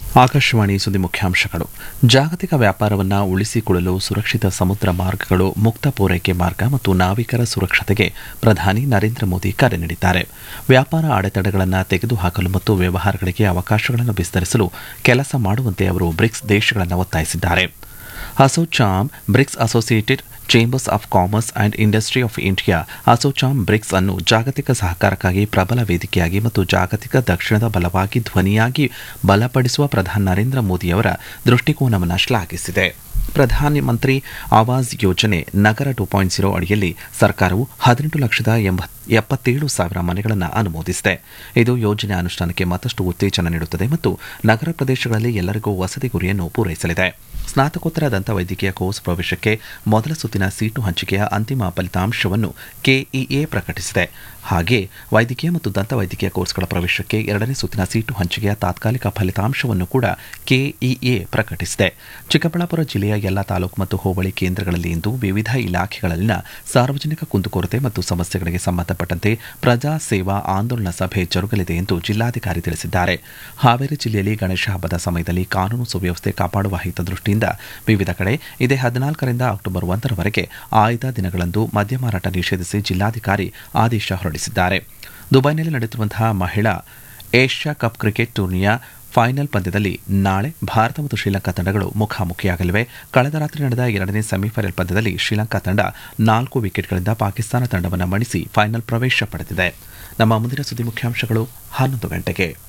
ಆಕಾಶವಾಣಿ ಸುದ್ದಿ ಮುಖ್ಯಾಂಶಗಳು ಜಾಗತಿಕ ವ್ಯಾಪಾರವನ್ನು ಉಳಿಸಿಕೊಳ್ಳಲು ಸುರಕ್ಷಿತ ಸಮುದ್ರ ಮಾರ್ಗಗಳು ಮುಕ್ತ ಪೂರೈಕೆ ಮಾರ್ಗ ಮತ್ತು ನಾವಿಕರ ಸುರಕ್ಷತೆಗೆ ಪ್ರಧಾನಿ ನರೇಂದ್ರ ಮೋದಿ ಕರೆ ನೀಡಿದ್ದಾರೆ ವ್ಯಾಪಾರ ಅಡೆತಡೆಗಳನ್ನು ತೆಗೆದುಹಾಕಲು ಮತ್ತು ವ್ಯವಹಾರಗಳಿಗೆ ಅವಕಾಶಗಳನ್ನು ವಿಸ್ತರಿಸಲು ಕೆಲಸ ಮಾಡುವಂತೆ ಅವರು ಬ್ರಿಕ್ಸ್ ದೇಶಗಳನ್ನು ಒತ್ತಾಯಿಸಿದ್ದಾರೆ ASSOCHAM BRICS Associated Chambers of Commerce and Industry of India ASSOCHAM BRICS ಅನ್ನು ಜಾಗತಿಕ ಸಹಕಾರಕ್ಕಾಗಿ ಪ್ರಬಲ ವೇದಿಕೆಯಾಗಿ ಮತ್ತು ಜಾಗತಿಕ ದಕ್ಷಿಣದ ಬಲವಾಗಿ ಧ್ವನಿಯಾಗಿ ಬಲಪಡಿಸುವ ಪ್ರಧಾನಿ ನರೇಂದ್ರ ಮೋದಿಯವರ ದೃಷ್ಟಿಕೋನವನ್ನು ಶ್ಲಾಘಿಸಿದೆ ಪ್ರಧಾನಮಂತ್ರಿ ಆವಾಸ್ ಯೋಜನೆ ನಗರ ಟು ಪಾಯಿಂಟ್ ಜೀರೋ ಅಡಿಯಲ್ಲಿ ಸರ್ಕಾರವು ಹದಿನೆಂಟು ಲಕ್ಷದ ಎಪ್ಪತ್ತೇಳು ಸಾವಿರ ಮನೆಗಳನ್ನು ಅನುಮೋದಿಸಿದೆ ಇದು ಯೋಜನೆ ಅನುಷ್ಠಾನಕ್ಕೆ ಮತ್ತಷ್ಟು ಉತ್ತೇಜನ ನೀಡುತ್ತದೆ ಮತ್ತು ನಗರ ಪ್ರದೇಶಗಳಲ್ಲಿ ಎಲ್ಲರಿಗೂ ವಸತಿ ಗುರಿಯನ್ನು ಪೂರೈಸಲಿದೆ ಸ್ನಾತಕೋತ್ತರ ದಂತವೈದ್ಯಕೀಯ ಕೋರ್ಸ್ ಪ್ರವೇಶಕ್ಕೆ ಮೊದಲ ಸುತ್ತಿನ ಸೀಟು ಹಂಚಿಕೆಯ ಅಂತಿಮ ಫಲಿತಾಂಶವನ್ನು ಕೆಇಎ ಪ್ರಕಟಿಸಿದೆ ಹಾಗೆ ವೈದ್ಯಕೀಯ ಮತ್ತು ದಂತವೈದ್ಯಕೀಯ ಕೋರ್ಸ್ಗಳ ಪ್ರವೇಶಕ್ಕೆ ಎರಡನೇ ಸುತ್ತಿನ ಸೀಟು ಹಂಚಿಕೆಯ ತಾತ್ಕಾಲಿಕ ಫಲಿತಾಂಶವನ್ನು ಕೂಡ ಕೆಇಎ ಪ್ರಕಟಿಸಿದೆ ಚಿಕ್ಕಬಳ್ಳಾಪುರ ಜಿಲ್ಲೆಯ ಎಲ್ಲ ತಾಲೂಕು ಮತ್ತು ಹೋಬಳಿ ಕೇಂದ್ರಗಳಲ್ಲಿ ಇಂದು ವಿವಿಧ ಇಲಾಖೆಗಳಲ್ಲಿನ ಸಾರ್ವಜನಿಕ ಕುಂದುಕೊರತೆ ಮತ್ತು ಸಮಸ್ಯೆಗಳಿಗೆ ಸಂಬಂಧಪಟ್ಟಂತೆ ಪ್ರಜಾ ಸೇವಾ ಆಂದೋಲನ ಸಭೆ ಜರುಗಲಿದೆ ಎಂದು ಜಿಲ್ಲಾಧಿಕಾರಿ ತಿಳಿಸಿದ್ದಾರೆ ಹಾವೇರಿ ಜಿಲ್ಲೆಯಲ್ಲಿ ಗಣೇಶ ಹಬ್ಬದ ಸಮಯದಲ್ಲಿ ಕಾನೂನು ಸುವ್ಯವಸ್ಥೆ ಕಾಪಾಡುವ ಹಿತದೃಷ್ಟಿಯಿಂದ ವಿವಿಧ ಕಡೆ ಇದೇ ಹದಿನಾಲ್ಕರಿಂದ ಅಕ್ಟೋಬರ್ ಒಂದರವರೆಗೆ ಆಯ್ದ ದಿನಗಳಂದು ಮದ್ಯ ಮಾರಾಟ ನಿಷೇಧಿಸಿ ಜಿಲ್ಲಾಧಿಕಾರಿ ಆದೇಶ ಹೊರಡಿಸಿದ್ದಾರೆ ದುಬೈನಲ್ಲಿ ನಡೆಯುತ್ತಿರುವಂತಹ ಮಹಿಳಾ ಏಷ್ಯಾ ಕಪ್ ಕ್ರಿಕೆಟ್ ಟೂರ್ನಿಯ ಫೈನಲ್ ಪಂದ್ಯದಲ್ಲಿ ನಾಳೆ ಭಾರತ ಮತ್ತು ಶ್ರೀಲಂಕಾ ತಂಡಗಳು ಮುಖಾಮುಖಿಯಾಗಲಿವೆ ಕಳೆದ ರಾತ್ರಿ ನಡೆದ ಎರಡನೇ ಸೆಮಿಫೈನಲ್ ಪಂದ್ಯದಲ್ಲಿ ಶ್ರೀಲಂಕಾ ತಂಡ ನಾಲ್ಕು ವಿಕೆಟ್ಗಳಿಂದ ಪಾಕಿಸ್ತಾನ ತಂಡವನ್ನು ಮಣಿಸಿ ಫೈನಲ್ ಪ್ರವೇಶ ಪಡೆದಿದೆ ನಮ್ಮ ಮುಂದಿನ ಸುದ್ದಿ ಮುಖ್ಯಾಂಶಗಳು ಹನ್ನೊಂದು ಗಂಟೆಗೆ